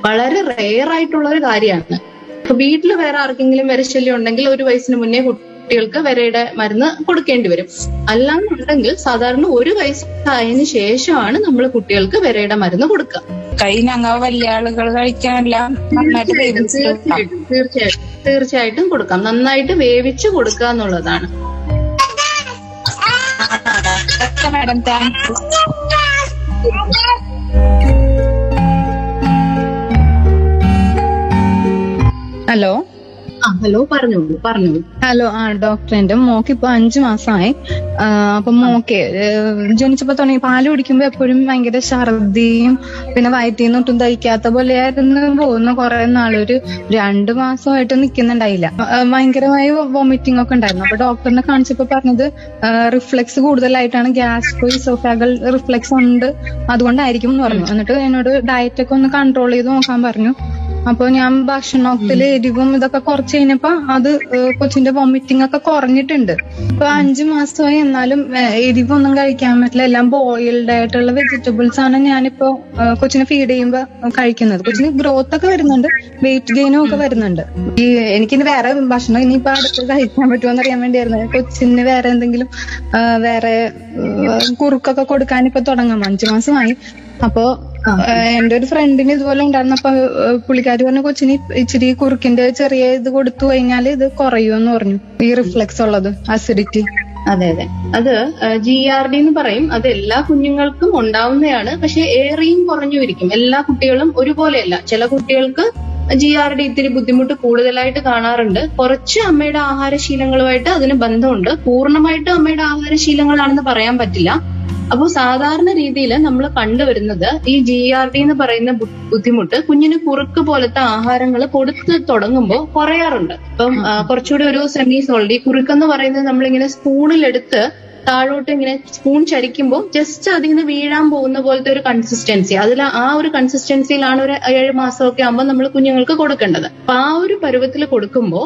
വളരെ റെയർ ആയിട്ടുള്ള ഒരു കാര്യമാണ് ഇപ്പൊ വീട്ടിൽ വേറെ ആർക്കെങ്കിലും വിരശല്യം ഉണ്ടെങ്കിൽ ഒരു വയസ്സിന് മുന്നേ കുട്ടികൾക്ക് വിരയുടെ മരുന്ന് കൊടുക്കേണ്ടി വരും അല്ലാന്നുണ്ടെങ്കിൽ സാധാരണ ഒരു വയസ്സായതിനു ശേഷമാണ് നമ്മൾ കുട്ടികൾക്ക് വിരയുടെ മരുന്ന് കൊടുക്കുക കൈ ഞങ്ങൾ വലിയ ആളുകൾ കഴിക്കാനെല്ലാം നന്നായിട്ട് വേവിച്ച് കൊടുക്കാം. തീർച്ചയായിട്ടും തീർച്ചയായിട്ടും തീർച്ചയായിട്ടും കൊടുക്കാം നന്നായിട്ട് വേവിച്ച് കൊടുക്കുക എന്നുള്ളതാണ് okay madam thank you hello ആ ഹലോ പറഞ്ഞോളൂ പറഞ്ഞോളൂ ഹലോ ആ ഡോക്ടർ എന്റെ മോക്ക് ഇപ്പൊ അഞ്ചു മാസമായി ആ, അപ്പൊ മോക്ക് ഏഹ്, ജനിച്ചപ്പോ തുടങ്ങി പാല് കുടിക്കുമ്പോ എപ്പോഴും ഭയങ്കര ഛർദിയും പിന്നെ വയറ്റിൽ നിന്ന് ഒട്ടും ദഹിക്കാത്ത പോലെയായിരുന്നു പോകുന്ന കുറെ നാളൊരു രണ്ടു മാസമായിട്ട് നിൽക്കുന്നുണ്ടായില്ല ആ, ഭയങ്കരമായി വോമിറ്റിംഗ് ഒക്കെ ഉണ്ടായിരുന്നു അപ്പൊ ഡോക്ടറിനെ കാണിച്ചപ്പോ പറഞ്ഞത് റിഫ്ലെക്സ് കൂടുതലായിട്ടാണ് ഗ്യാസ്ട്രോ ഇസോഫാഗൽ റിഫ്ലെക്സ് ഉണ്ട് അതുകൊണ്ടായിരിക്കും എന്ന് പറഞ്ഞു എന്നിട്ട് എന്നോട് ഡയറ്റ് ഒക്കെ ഒന്ന് കൺട്രോൾ ചെയ്ത് നോക്കാൻ പറഞ്ഞു അപ്പൊ ഞാൻ ഭക്ഷണത്തില് എരിവും ഇതൊക്കെ കുറച്ച് കഴിഞ്ഞപ്പോ അത് ഏഹ് കൊച്ചിന്റെ വോമിറ്റിംഗ് ഒക്കെ കുറഞ്ഞിട്ടുണ്ട് ഇപ്പൊ അഞ്ചു മാസമായി എന്നാലും ഏഹ് എരിവൊന്നും കഴിക്കാൻ പറ്റില്ല എല്ലാം ബോയിൽഡ് ആയിട്ടുള്ള വെജിറ്റബിൾസ് ആണ് ഞാനിപ്പോ ഏഹ് കൊച്ചിനെ ഫീഡ് ചെയ്യുമ്പോ കഴിക്കുന്നത് കൊച്ചിന് ഗ്രോത്ത് ഒക്കെ വരുന്നുണ്ട് വെയിറ്റ് ഗെയിനും ഒക്കെ വരുന്നുണ്ട് ഈ എനിക്കിനി വേറെ ഭക്ഷണം ഇനിയിപ്പോ അടുത്ത് കഴിക്കാൻ പറ്റുമോ അറിയാൻ വേണ്ടിയായിരുന്നു കൊച്ചിന് വേറെ എന്തെങ്കിലും ഏഹ് വേറെ ഏഹ് കുറുക്കൊക്കെ കൊടുക്കാൻ ഇപ്പൊ തുടങ്ങാം അഞ്ചു മാസമായി അപ്പോ ഏഹ് എന്റെ ഒരു ഫ്രണ്ടിന് ഇതുപോലെ ഉണ്ടായിരുന്നപ്പോ ഏഹ് പുള്ളിക്കാരി പറഞ്ഞ കൊച്ചിന് ഇച്ചിരി കുറുക്കിന്റെ ചെറിയ ഇത് കൊടുത്തു കഴിഞ്ഞാൽ ഇത് കുറയുമെന്ന് പറഞ്ഞു ഈ റിഫ്ലെക്സ് ഉള്ളത് അസിഡിറ്റി അതെ അതെ അത് ജി ആർ ഡി എന്ന് പറയും അത് എല്ലാ കുഞ്ഞുങ്ങൾക്കും ഉണ്ടാവുന്നതാണ് പക്ഷെ ഏറെയും കുറഞ്ഞു ഇരിക്കും എല്ലാ കുട്ടികളും ഒരുപോലെയല്ല ചില കുട്ടികൾക്ക് ജി ആർ ഡി ഇത്തിരി ബുദ്ധിമുട്ട് കൂടുതലായിട്ട് കാണാറുണ്ട് കുറച്ച് അമ്മയുടെ ആഹാരശീലങ്ങളുമായിട്ട് അതിന് ബന്ധമുണ്ട് പൂർണ്ണമായിട്ടും അമ്മയുടെ ആഹാരശീലങ്ങളാണെന്ന് പറയാൻ പറ്റില്ല അപ്പോൾ സാധാരണ രീതിയിൽ നമ്മൾ കണ്ടുവരുന്നത് ഈ ജി ആർ ഡി എന്ന് പറയുന്ന ബു- ബുദ്ധിമുട്ട് കുഞ്ഞിന് കുറുക്ക് പോലത്തെ ആഹാരങ്ങൾ കൊടുത്ത് തുടങ്ങുമ്പോൾ കുറയാറുണ്ട് ഇപ്പം ആ, കുറച്ചുകൂടി ഒരു സെമി സോൾഡ് ഈ കുറുക്കെന്ന് പറയുന്നത് നമ്മളിങ്ങനെ സ്പൂണിലെടുത്ത് താഴോട്ട് ഇങ്ങനെ സ്പൂൺ ചരിക്കുമ്പോൾ ജസ്റ്റ് അതിൽ നിന്ന് വീഴാൻ പോകുന്ന പോലത്തെ ഒരു കൺസിസ്റ്റൻസി അതിൽ ആ ഒരു കൺസിസ്റ്റൻസിയിലാണ് ഒരു ഏഴ് മാസമൊക്കെ ആകുമ്പോൾ നമ്മൾ കുഞ്ഞുങ്ങൾക്ക് കൊടുക്കേണ്ടത് അപ്പൊ ആ ഒരു പരുവത്തിൽ കൊടുക്കുമ്പോൾ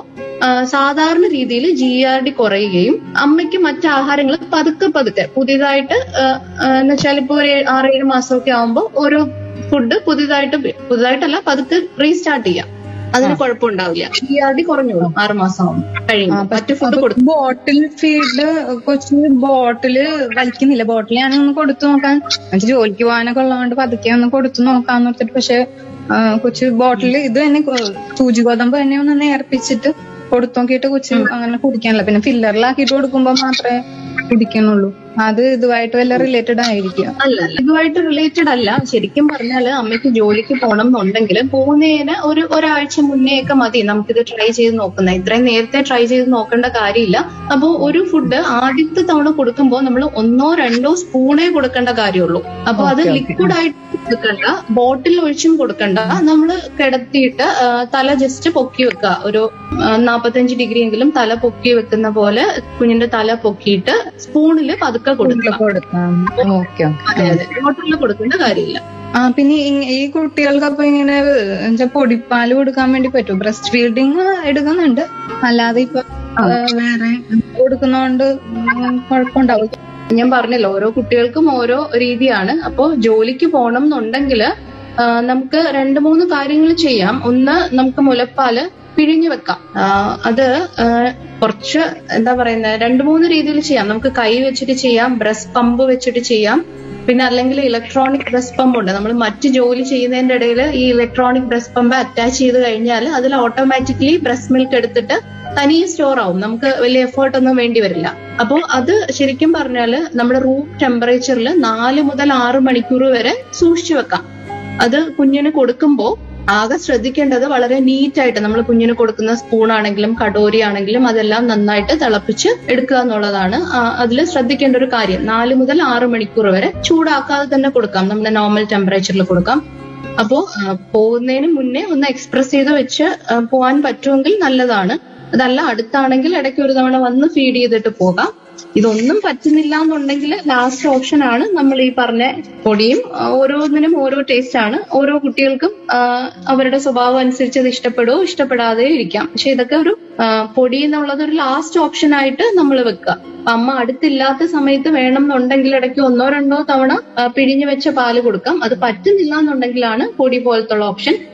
സാധാരണ രീതിയിൽ ജി ആർ ഡി കുറയുകയും അമ്മയ്ക്ക് മറ്റ് ആഹാരങ്ങൾ പതുക്കെ പതുക്കെ പുതിയതായിട്ട് ആ, ആ, എന്ന് വെച്ചാൽ ഇപ്പൊ ഒരു ഏഴ്- ആറേഴ് മാസമൊക്കെ ആകുമ്പോൾ ഓരോ ഫുഡ് പുതിയതായിട്ട് പുതിയതായിട്ടല്ല പതുക്കെ റീസ്റ്റാർട്ട് ചെയ്യാം അതിന് കുഴപ്പമുണ്ടാവില്ല ജി ആർ ഡി കുറഞ്ഞോളും ആറ് മാസം ആകുമ്പോൾ കഴിയുമ്പോൾ മറ്റു ഫുഡ് കൊടുക്കും ബോട്ടിൽ ഫീഡ് കൊച്ചിന് ബോട്ടില് വലിക്കുന്നില്ല ബോട്ടിൽ ഞാൻ ഒന്ന് കൊടുത്തു നോക്കാൻ എനിക്ക് ജോലിക്ക് പോകാനൊക്കെ ഉള്ളതുകൊണ്ട് പതുക്കെ ഒന്ന് കൊടുത്തു നോക്കാന്ന് ഓർത്തിട്ട് പക്ഷെ ആ, കൊച്ചു ബോട്ടിൽ ഇത് തന്നെ കൊ- സൂചി ഗോതമ്പ് തന്നെ ഒന്ന് നേർപ്പിച്ചിട്ട് കൊടുത്തു നോക്കിയിട്ട് കൊച്ചു അങ്ങനെ കുടിക്കാനില്ല പിന്നെ ഫില്ലറിലാക്കിയിട്ട് കൊടുക്കുമ്പോ മാത്രമേ കുടിക്കുന്നുള്ളൂ അത് ഇതുമായിട്ട് വല്ല റിലേറ്റഡ് ആയിരിക്കും അല്ല അല്ല ഇതുമായിട്ട് റിലേറ്റഡ് അല്ല ശരിക്കും പറഞ്ഞാൽ അമ്മയ്ക്ക് ജോലിക്ക് പോകണം എന്നുണ്ടെങ്കിൽ പോകുന്നതിന് ഒരു ഒരാഴ്ച മുന്നേ ഒക്കെ മതി നമുക്കിത് ട്രൈ ചെയ്ത് നോക്കുന്നത് ഇത്രയും നേരത്തെ ട്രൈ ചെയ്ത് നോക്കേണ്ട കാര്യമില്ല അപ്പോൾ ഒരു ഫുഡ് ആദ്യത്തെ തവണ കൊടുക്കുമ്പോൾ നമ്മൾ ഒന്നോ രണ്ടോ സ്പൂണേ കൊടുക്കേണ്ട കാര്യമുള്ളൂ അപ്പൊ അത് Okay, okay. ലിക്വിഡ് ആയിട്ട് കൊടുക്കണ്ട ബോട്ടിൽ ഒഴിച്ചും കൊടുക്കണ്ട നമ്മൾ കിടത്തിയിട്ട് ആ, തല ജസ്റ്റ് പൊക്കി വെക്കുക ഒരു നാപ്പത്തഞ്ച് ഡിഗ്രി എങ്കിലും തല പൊക്കി വെക്കുന്ന പോലെ കുഞ്ഞിന്റെ തല പൊക്കിയിട്ട് സ്പൂണിൽ പതുക്കെ കൊടുക്കുക കൊടുക്കാം ഓക്കെ അതെ അതെ ബോട്ടിലിൽ കൊടുക്കേണ്ട കാര്യമില്ല ആ പിന്നെ ഈ- ഈ കുട്ടികൾക്ക് അപ്പൊ ഇങ്ങനെ എന്താ പൊടിപ്പാല് കൊടുക്കാൻ വേണ്ടി പറ്റും ബ്രസ്റ്റ് ഫീഡിങ് എടുക്കുന്നുണ്ട് അല്ലാതെ ഇപ്പൊ ആ, വേറെ കൊടുക്കുന്നോണ്ട് ഉം കുഴപ്പമുണ്ടാവും ഞാൻ പറഞ്ഞല്ലോ ഓരോ കുട്ടികൾക്കും ഓരോ രീതിയാണ് അപ്പോ ജോലിക്ക് പോകണം എന്നുണ്ടെങ്കിൽ നമുക്ക് രണ്ട് മൂന്ന് കാര്യങ്ങൾ ചെയ്യാം ഒന്ന് നമുക്ക് മുലപ്പാല് പിഴിഞ്ഞു വെക്കാം ആ, അത് ആ, കുറച്ച് എന്താ പറയുന്നത് രണ്ട് മൂന്ന് രീതിയിൽ ചെയ്യാം നമുക്ക് കൈ വെച്ചിട്ട് ചെയ്യാം ബ്രസ്റ്റ് പമ്പ് വെച്ചിട്ട് ചെയ്യാം പിന്നെ അല്ലെങ്കിൽ ഇലക്ട്രോണിക് ബ്രസ്റ്റ് പമ്പ് ഉണ്ട് നമ്മൾ മറ്റ് ജോലി ചെയ്യുന്നതിന്റെ ഇടയിൽ ഈ ഇലക്ട്രോണിക് ബ്രസ്റ്റ് പമ്പ് അറ്റാച്ച് ചെയ്ത് കഴിഞ്ഞാൽ അതിൽ ഓട്ടോമാറ്റിക്കലി ബ്രസ്റ്റ് മിൽക്ക് എടുത്തിട്ട് തനിയെ സ്റ്റോർ ആവും നമുക്ക് വലിയ എഫേർട്ട് ഒന്നും വേണ്ടി വരില്ല അപ്പോൾ അത് ശരിക്കും പറഞ്ഞാല് നമ്മുടെ റൂം ടെമ്പറേച്ചറിൽ നാല് മുതൽ ആറ് മണിക്കൂർ വരെ സൂക്ഷിച്ചു വെക്കാം അത് കുഞ്ഞിന് കൊടുക്കുമ്പോൾ ആകെ ശ്രദ്ധിക്കേണ്ടത് വളരെ നീറ്റ് ആയിട്ട് നമ്മൾ കുഞ്ഞിന് കൊടുക്കുന്ന സ്പൂൺ ആണെങ്കിലും കടോരി ആണെങ്കിലും അതെല്ലാം നന്നായിട്ട് തിളപ്പിച്ച് എടുക്കുക എന്നുള്ളതാണ് അതിൽ ശ്രദ്ധിക്കേണ്ട ഒരു കാര്യം നാല് മുതൽ ആറ് മണിക്കൂർ വരെ ചൂടാക്കാതെ തന്നെ കൊടുക്കാം നമ്മുടെ നോർമൽ ടെമ്പറേച്ചറിൽ കൊടുക്കാം അപ്പോ ആ, പോകുന്നതിന് മുന്നേ ഒന്ന് എക്സ്പ്രസ് ചെയ്ത് വെച്ച് ആ, പോവാൻ പറ്റുമെങ്കിൽ നല്ലതാണ് അതല്ല അടുത്താണെങ്കിൽ ഇടയ്ക്ക് ഒരു തവണ വന്ന് ഫീഡ് ചെയ്തിട്ട് പോകാം ഇതൊന്നും പറ്റുന്നില്ല എന്നുണ്ടെങ്കിൽ ലാസ്റ്റ് ഓപ്ഷൻ ആണ് നമ്മൾ ഈ പറഞ്ഞ പൊടിയും ആ, ഓരോന്നിനും ഓരോ ടേസ്റ്റ് ആണ് ഓരോ കുട്ടികൾക്കും ആ, അവരുടെ സ്വഭാവം അനുസരിച്ച് അത് ഇഷ്ടപ്പെടുകയോ ഇഷ്ടപ്പെടാതെയോ ഇരിക്കാം പക്ഷെ ഇതൊക്കെ ഒരു ആ, പൊടി എന്നുള്ളത് ഒരു ലാസ്റ്റ് ഓപ്ഷൻ ആയിട്ട് നമ്മൾ വെക്കുക അപ്പൊ അമ്മ അടുത്തില്ലാത്ത സമയത്ത് വേണം എന്നുണ്ടെങ്കിൽ ഇടയ്ക്ക് ഒന്നോ രണ്ടോ തവണ ആ, പിഴിഞ്ഞു വെച്ച പാല് കൊടുക്കാം അത് പറ്റുന്നില്ല എന്നുണ്ടെങ്കിലാണ് പൊടി പോലത്തുള്ള ഓപ്ഷൻ